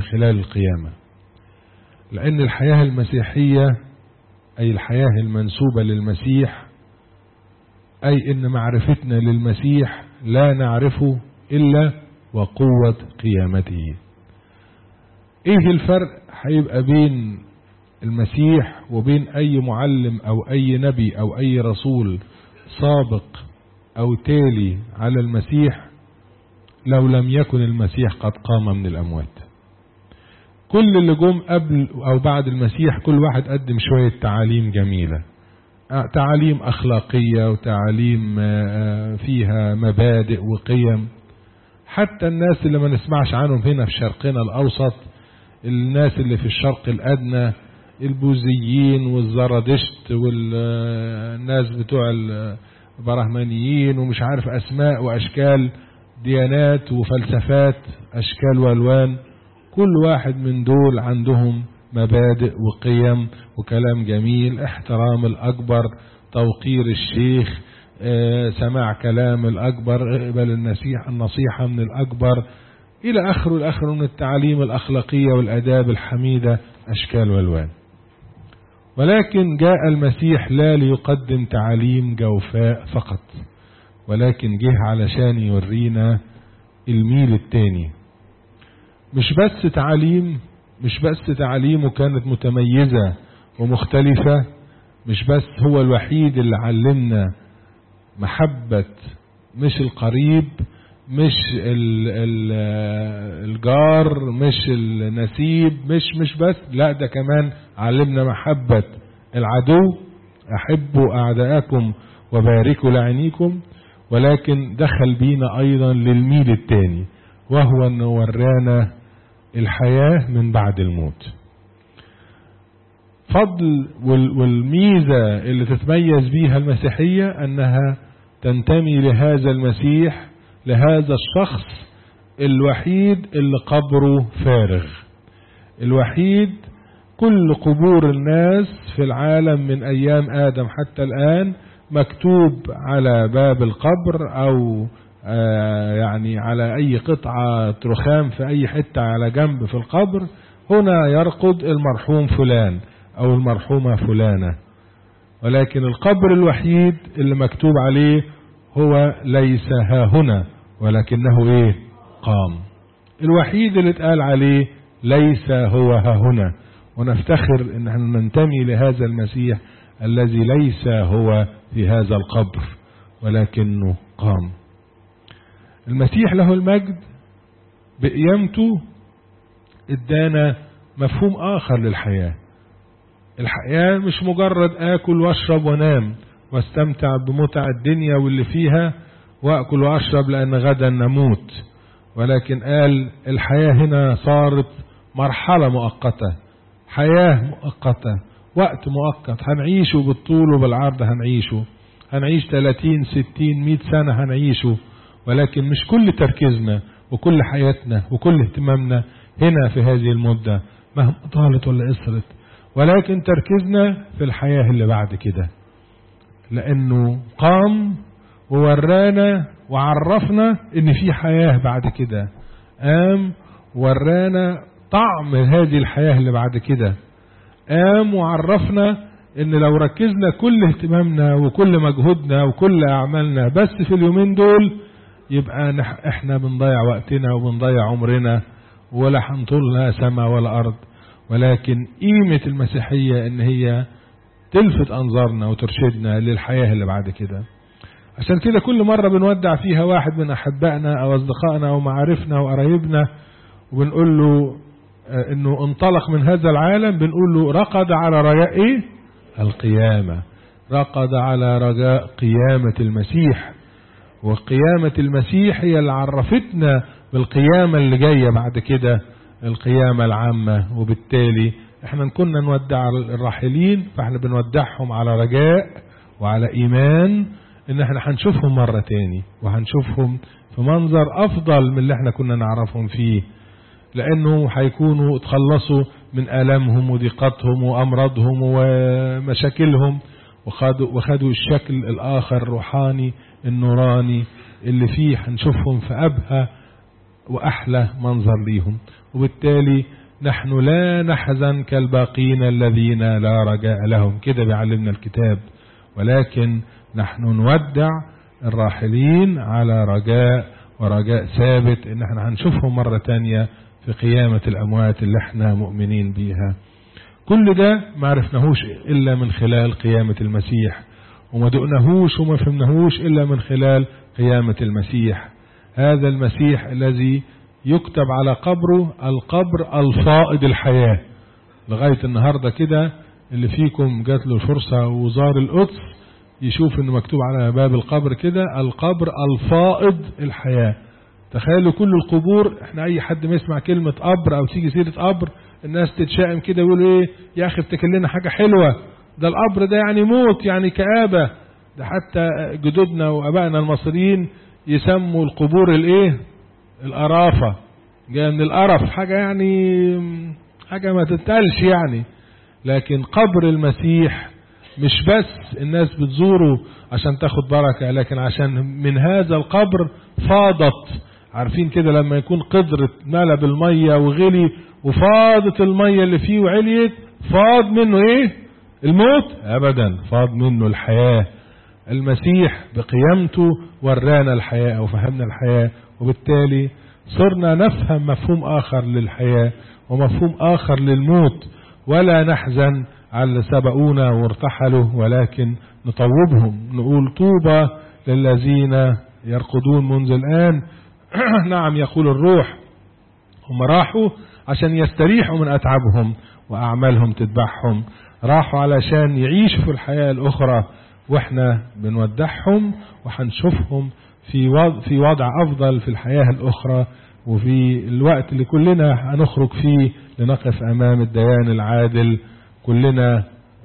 خلال القيامة لأن الحياة المسيحية أي الحياة المنسوبة للمسيح أي إن معرفتنا للمسيح لا نعرفه إلا وقوة قيامته إيه الفرق هيبقى بين المسيح وبين أي معلم أو أي نبي أو أي رسول سابق أو تالي على المسيح لو لم يكن المسيح قد قام من الأموات كل اللي جم قبل أو بعد المسيح كل واحد قدم شوية تعاليم جميلة تعاليم أخلاقية وتعاليم فيها مبادئ وقيم حتى الناس اللي ما نسمعش عنهم هنا في شرقنا الأوسط الناس اللي في الشرق الأدنى البوذيين والزرادشت والناس بتوع البرهمانيين ومش عارف أسماء وأشكال ديانات وفلسفات أشكال وألوان كل واحد من دول عندهم مبادئ وقيم وكلام جميل احترام الأكبر توقير الشيخ اه سماع كلام الأكبر اقبل النصيحة, النصيحة من الأكبر إلى آخره الآخر من التعاليم الأخلاقية والأداب الحميدة أشكال والوان ولكن جاء المسيح لا ليقدم تعاليم جوفاء فقط ولكن جه علشان يورينا الميل التاني مش بس تعاليم مش بس تعاليمه كانت متميزة ومختلفة مش بس هو الوحيد اللي علمنا محبة مش القريب مش ال ال الجار مش النسيب مش مش بس لا ده كمان علمنا محبة العدو أحبوا أعداءكم وباركوا لعينيكم ولكن دخل بينا أيضا للميل الثاني وهو أنه ورانا الحياة من بعد الموت فضل والميزة اللي تتميز بيها المسيحية أنها تنتمي لهذا المسيح لهذا الشخص الوحيد اللي قبره فارغ الوحيد كل قبور الناس في العالم من أيام آدم حتى الآن مكتوب على باب القبر أو آه يعني على أي قطعة رخام في أي حتة على جنب في القبر هنا يرقد المرحوم فلان أو المرحومة فلانة ولكن القبر الوحيد اللي مكتوب عليه هو ليس ها هنا ولكنه ايه قام الوحيد اللي اتقال عليه ليس هو ها هنا ونفتخر ان احنا ننتمي لهذا المسيح الذي ليس هو في هذا القبر ولكنه قام المسيح له المجد بقيامته ادانا مفهوم اخر للحياة الحياة مش مجرد اكل واشرب وانام واستمتع بمتع الدنيا واللي فيها واكل واشرب لان غدا نموت ولكن قال الحياة هنا صارت مرحلة مؤقتة حياة مؤقتة وقت مؤقت هنعيشه بالطول وبالعرض هنعيشه هنعيش 30 60 100 سنة هنعيشه ولكن مش كل تركيزنا وكل حياتنا وكل اهتمامنا هنا في هذه المدة مهما طالت ولا قصرت ولكن تركيزنا في الحياة اللي بعد كده لأنه قام وورانا وعرفنا ان في حياة بعد كده قام ورانا طعم هذه الحياة اللي بعد كده قام وعرفنا ان لو ركزنا كل اهتمامنا وكل مجهودنا وكل اعمالنا بس في اليومين دول يبقى احنا بنضيع وقتنا وبنضيع عمرنا ولا هنطولنا سماء ولا ارض ولكن قيمة المسيحية ان هي تلفت انظارنا وترشدنا للحياة اللي بعد كده عشان كده كل مرة بنودع فيها واحد من أحبائنا أو أصدقائنا أو معارفنا أو قرايبنا وبنقول له إنه انطلق من هذا العالم بنقول له رقد على رجاء إيه؟ القيامة رقد على رجاء قيامة المسيح وقيامة المسيح هي اللي عرفتنا بالقيامة اللي جاية بعد كده القيامة العامة وبالتالي احنا كنا نودع الراحلين فاحنا بنودعهم على رجاء وعلى إيمان ان احنا هنشوفهم مرة تاني وهنشوفهم في منظر افضل من اللي احنا كنا نعرفهم فيه لانه هيكونوا اتخلصوا من الامهم وضيقتهم وامراضهم ومشاكلهم وخدوا, وخدوا الشكل الاخر الروحاني النوراني اللي فيه هنشوفهم في ابهى واحلى منظر ليهم وبالتالي نحن لا نحزن كالباقين الذين لا رجاء لهم كده بيعلمنا الكتاب ولكن نحن نودع الراحلين على رجاء ورجاء ثابت ان احنا هنشوفهم مرة تانية في قيامة الاموات اللي احنا مؤمنين بيها كل ده ما عرفناهوش الا من خلال قيامة المسيح وما دقناهوش وما فهمناهوش الا من خلال قيامة المسيح هذا المسيح الذي يكتب على قبره القبر الفائض الحياة لغاية النهاردة كده اللي فيكم جات له الفرصة وزار القدس يشوف انه مكتوب على باب القبر كده القبر الفائض الحياة تخيلوا كل القبور احنا اي حد ما يسمع كلمة قبر او تيجي سيرة قبر الناس تتشائم كده يقولوا ايه يا اخي افتكر لنا حاجة حلوة ده القبر ده يعني موت يعني كآبة ده حتى جدودنا وابائنا المصريين يسموا القبور الايه القرافة جاية من القرف حاجة يعني حاجة ما تتقالش يعني لكن قبر المسيح مش بس الناس بتزوره عشان تاخد بركة لكن عشان من هذا القبر فاضت عارفين كده لما يكون قدر ملا بالمية وغلي وفاضت المية اللي فيه وعليت فاض منه ايه الموت ابدا فاض منه الحياة المسيح بقيامته ورانا الحياة او فهمنا الحياة وبالتالي صرنا نفهم مفهوم اخر للحياة ومفهوم اخر للموت ولا نحزن على اللي سبقونا وارتحلوا ولكن نطوبهم نقول طوبى للذين يرقدون منذ الآن نعم يقول الروح هم راحوا عشان يستريحوا من أتعابهم وأعمالهم تتبعهم راحوا علشان يعيشوا في الحياة الأخرى وإحنا بنودعهم وهنشوفهم في وضع, في وضع أفضل في الحياة الأخرى وفي الوقت اللي كلنا هنخرج فيه لنقف أمام الديان العادل كلنا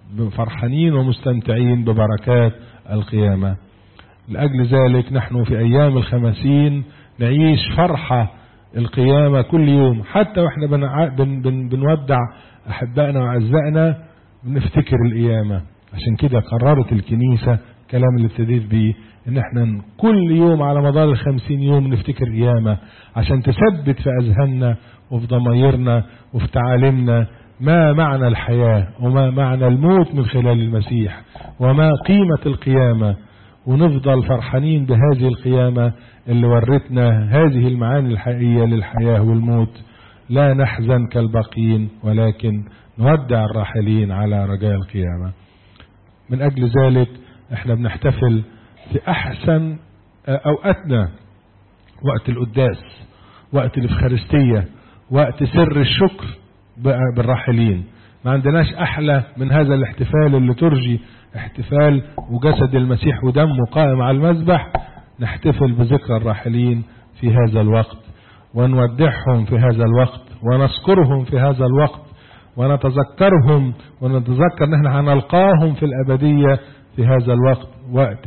فرحانين ومستمتعين ببركات القيامة لأجل ذلك نحن في أيام الخمسين نعيش فرحة القيامة كل يوم حتى وإحنا بن بن بنودع أحبائنا وأعزائنا بنفتكر القيامة عشان كده قررت الكنيسة الكلام اللي ابتديت بيه ان احنا كل يوم على مدار الخمسين يوم نفتكر قيامة عشان تثبت في اذهاننا وفي ضمايرنا وفي تعاليمنا ما معنى الحياة وما معنى الموت من خلال المسيح وما قيمة القيامة ونفضل فرحانين بهذه القيامة اللي ورتنا هذه المعاني الحقيقية للحياة والموت لا نحزن كالباقين ولكن نودع الراحلين على رجاء القيامة من أجل ذلك احنا بنحتفل في أحسن أوقاتنا وقت القداس وقت الإفخارستية وقت سر الشكر بالراحلين ما عندناش أحلى من هذا الاحتفال اللي ترجي احتفال وجسد المسيح ودمه قائم على المذبح نحتفل بذكرى الراحلين في هذا الوقت ونودعهم في هذا الوقت ونذكرهم في هذا الوقت ونتذكرهم ونتذكر ان احنا هنلقاهم في الابديه في هذا الوقت وقت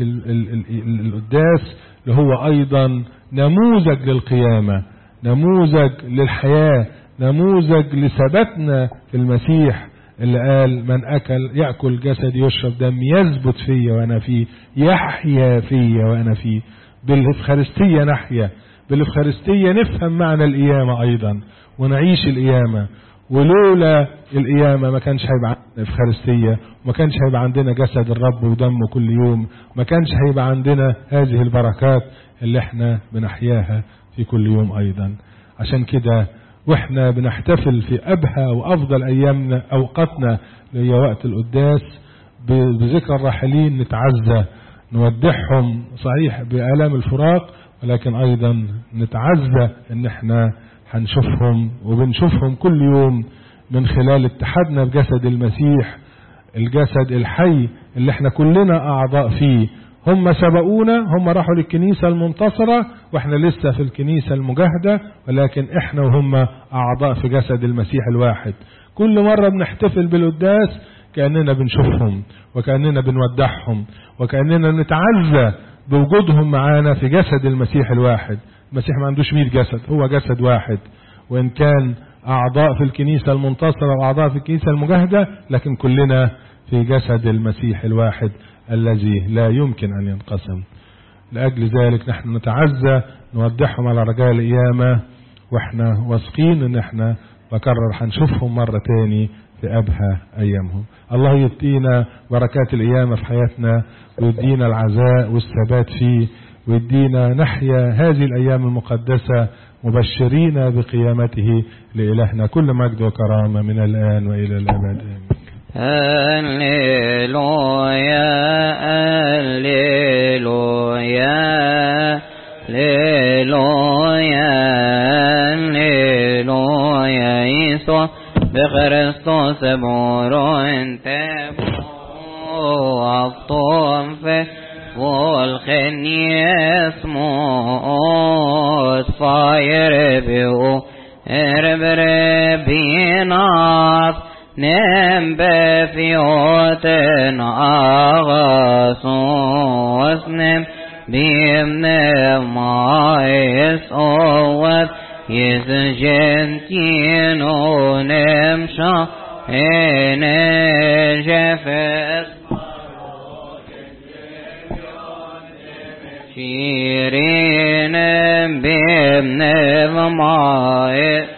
القداس اللي هو ايضا نموذج للقيامه نموذج للحياه نموذج لثباتنا في المسيح اللي قال من اكل ياكل جسد يشرب دم يثبت فيا وانا فيه يحيا فيا وانا فيه بالافخارستيه نحيا بالافخارستيه نفهم معنى القيامه ايضا ونعيش القيامه ولولا القيامة ما كانش هيبقى عندنا إفخارستية وما كانش هيبقى عندنا جسد الرب ودمه كل يوم ما كانش هيبقى عندنا هذه البركات اللي احنا بنحياها في كل يوم أيضا عشان كده واحنا بنحتفل في أبهى وأفضل أيامنا أوقاتنا اللي هي وقت القداس بذكرى الراحلين نتعزى نودعهم صحيح بآلام الفراق ولكن أيضا نتعزى إن احنا هنشوفهم وبنشوفهم كل يوم من خلال اتحادنا بجسد المسيح الجسد الحي اللي احنا كلنا اعضاء فيه هم سبقونا هم راحوا للكنيسة المنتصرة واحنا لسه في الكنيسة المجاهدة ولكن احنا وهم اعضاء في جسد المسيح الواحد كل مرة بنحتفل بالقداس كأننا بنشوفهم وكأننا بنودعهم وكأننا نتعزى بوجودهم معانا في جسد المسيح الواحد المسيح ما عندوش 100 جسد هو جسد واحد وإن كان أعضاء في الكنيسة المنتصرة وأعضاء في الكنيسة المجاهدة لكن كلنا في جسد المسيح الواحد الذي لا يمكن أن ينقسم لأجل ذلك نحن نتعزى نودعهم على رجاء القيامة واحنا واثقين ان احنا بكرر هنشوفهم مرة تاني في أبهى أيامهم الله يدينا بركات القيامة في حياتنا ويدينا العزاء والثبات فيه ويدينا نحيا هذه الأيام المقدسة مبشرين بقيامته لإلهنا كل مجد وكرامة من الآن وإلى الأبد هللويا هللويا هللويا هللويا يسوع بخريستوس بورو انت وعطوم في والخني اسموت فاير بيو ارب ربينات نم بفيوتن اغاسوس نم بيمن ما يسوت يسجنتينو نمشا ان جفت شيرين بيمن ما